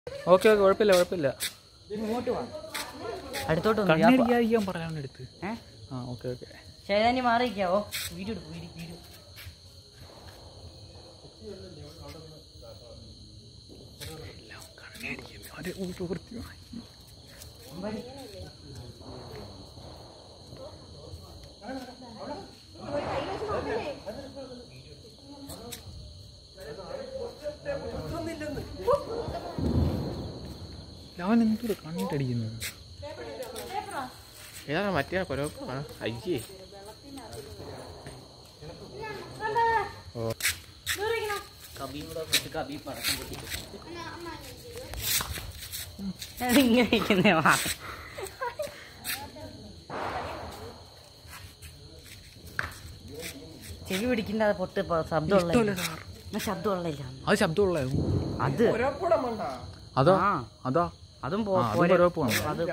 Okay okay കുഴപ്പമില്ല കുഴപ്പമില്ല ഇങ്ങോട്ട് വാ അടുത്തോട്ട് വന്ന് ഇരിക്ക്. കണ്ണടിക്കാതിരിക്കാൻ പറയാൻ എടുത്ത് ഏ ആ ഓക്കെ ഓക്കെ ശേതാനി മാറിയിരിക്കാവോ വീഡിയോ എടുക്കും വീഡിയോ വീഡിയോ അവൻ എന്തൊരു കണ്ണിട്ടടിക്കുന്നത് ഏതാണ് മറ്റേ കൊലവെപ്പാണ് അയ്യേ ഇങ്ങനെ ഇരിക്കുന്നേ വാ ചെവി പിടിക്കുന്ന അത് പൊട്ട് ഇപ്പൊ ശബ്ദമുള്ള ശബ്ദമുള്ളില്ല അത് ശബ്ദമുള്ളായിരുന്നു അത് അതോ ആ അതാ അതും ആ, പോ- അതും പോരെ. കുഴപ്പമാണ്. അത്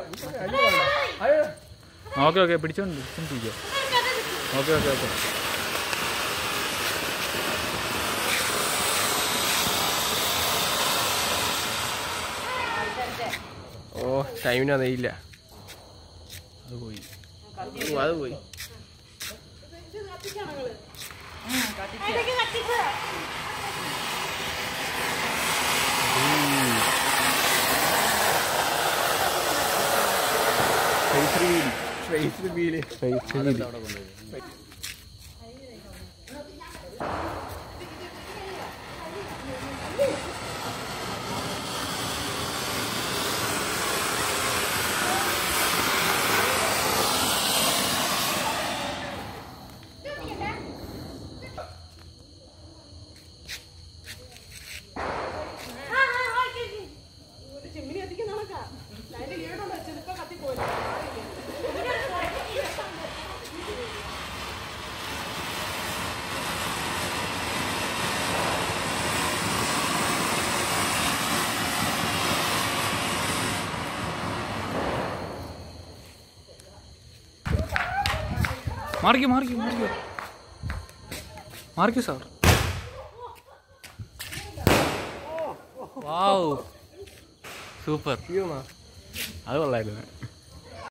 ഓക്കെ ഓക്കെ പിടിച്ചോണ്ട് പിടിച്ചോണ്ടിരിക്കുക ഓക്കെ ഓക്കെ ഓക്കെ ഓ ടൈമിന് നെയ്യില്ല അത് പോയി ഓ, അത് പോയി ഫേസ് റിവീല് മാറിക്കോ മാറിക്കോ മാറിക്കോ മാറിക്കോ സാർ വാവ് സൂപ്പർ അത് കൊള്ളായിരുന്നു